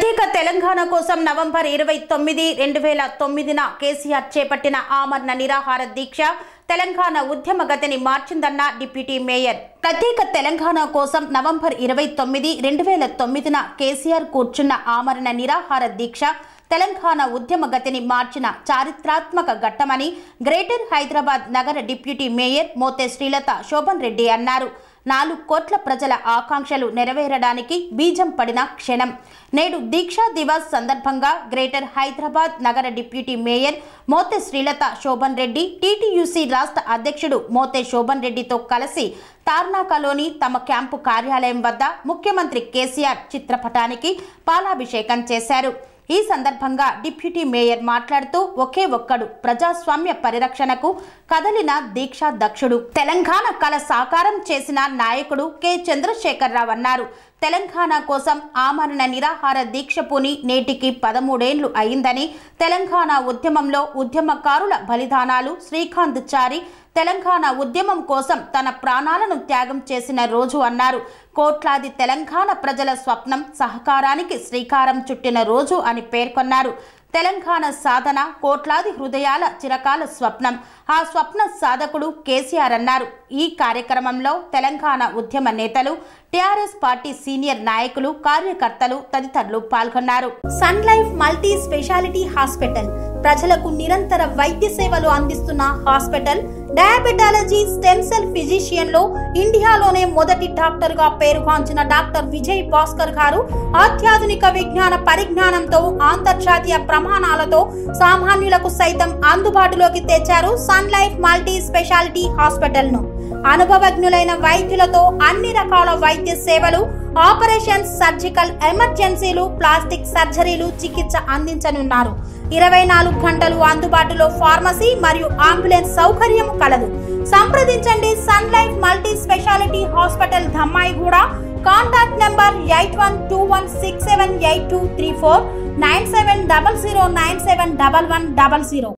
ప్రత్యేక తెలంగాణ కోసం నవంబర్ ఇరవై తొమ్మిది రెండు వేల తొమ్మిదిన కేసీఆర్ చేపట్టిన ఆమరణ నిరాహార దీక్ష తెలంగాణ ఉద్యమ గతిని మార్చిందన్న డిప్యూటీ మేయర్ ప్రత్యేక తెలంగాణ కోసం నవంబర్ ఇరవై తొమ్మిది రెండు వేల తొమ్మిదిన కేసీఆర్ కూర్చున్న ఆమరణ నిరాహార దీక్ష తెలంగాణ ఉద్యమ గతిని మార్చిన చారిత్రాత్మక ఘట్టమని గ్రేటర్ హైదరాబాద్ నగర డిప్యూటీ మేయర్ మోతే శ్రీలత శోభన్ రెడ్డి అన్నారు నాలుగు కోట్ల ప్రజల ఆకాంక్షలు నెరవేరడానికి బీజం పడిన క్షణం నేడు దీక్షా దివాస్ సందర్భంగా గ్రేటర్ హైదరాబాద్ నగర deputy mayor Mothe Srilatha Shoban Reddy TTUC రాష్ట్ర అధ్యక్షుడు మోతే శోభన్ రెడ్డితో కలిసి తార్నాకలోని తమ క్యాంపు కార్యాలయం వద్ద ముఖ్యమంత్రి కేసీఆర్ చిత్రపటానికి పాలాభిషేకం చేశారు ఈ సందర్భంగా డిప్యూటీ మేయర్ మాట్లాడుతూ ఒకే ఒక్కడు ప్రజాస్వామ్య పరిరక్షణకు కదలిన దీక్షా దక్షుడు తెలంగాణ కళ సాకారం చేసిన నాయకుడు కె చంద్రశేఖరరావు అన్నారు తెలంగాణ కోసం ఆమరణ నిరాహార దీక్ష పూని నేటికి పదమూడేండ్లు అయిందని తెలంగాణ ఉద్యమంలో ఉద్యమకారుల బలిదానాలు శ్రీకాంత్ చారి తెలంగాణ ఉద్యమం కోసం తన ప్రాణాలను త్యాగం చేసిన రోజు అన్నారు కోట్లాది తెలంగాణ ప్రజల స్వప్నం సహకారానికి శ్రీకారం చుట్టిన రోజు అని పేర్కొన్నారు తెలంగాణ సాధన కోట్లాది హృదయాల చిరకాల స్వప్నం ఆ స్వప్న సాధకుడు కేసీఆర్ అన్నారు ఈ కార్యక్రమంలో తెలంగాణ ఉద్యమ నేతలు టిఆర్ఎస్ పార్టీ సీనియర్ నాయకులు కార్యకర్తలు తదితరులు పాల్గొన్నారు Sun Life multi speciality hospital ప్రజలకు నిరంతర వైద్య సేవలు అందిస్తున్న hospital diabetology stem cell physician లో ఇండియాలోనే మొదటి డాక్టర్ గా పేరుగాంచిన డాక్టర్ విజయ్ భాస్కర్ గారు అత్యాధునిక విజ్ఞాన పరిజ్ఞానంతో అంతర్జాతీయ ప్రమాణాలతో సామాన్యులకు సైతం అందుబాటులోకి తెచ్చారు Sun Life multi speciality hospital ను అనుభవజ్ఞులైన వైద్యులతో అన్ని రకాల వైద్య సేవలు ఆపరేషన్స్ సర్జికల్ ఎమర్జెన్సీలు ప్లాస్టిక్ సర్జరీలు చికిత్స అందించనున్నారు ఇరవై నాలుగు గంటలు అందుబాటులో ఫార్మసీ మరియు అంబులెన్స్ సౌకర్యం కలదు సంప్రదించండి Sun Life multi speciality hospital Dammaiguda contact number eight one two one six seven eight two three four nine seven double zero nine seven double one double zero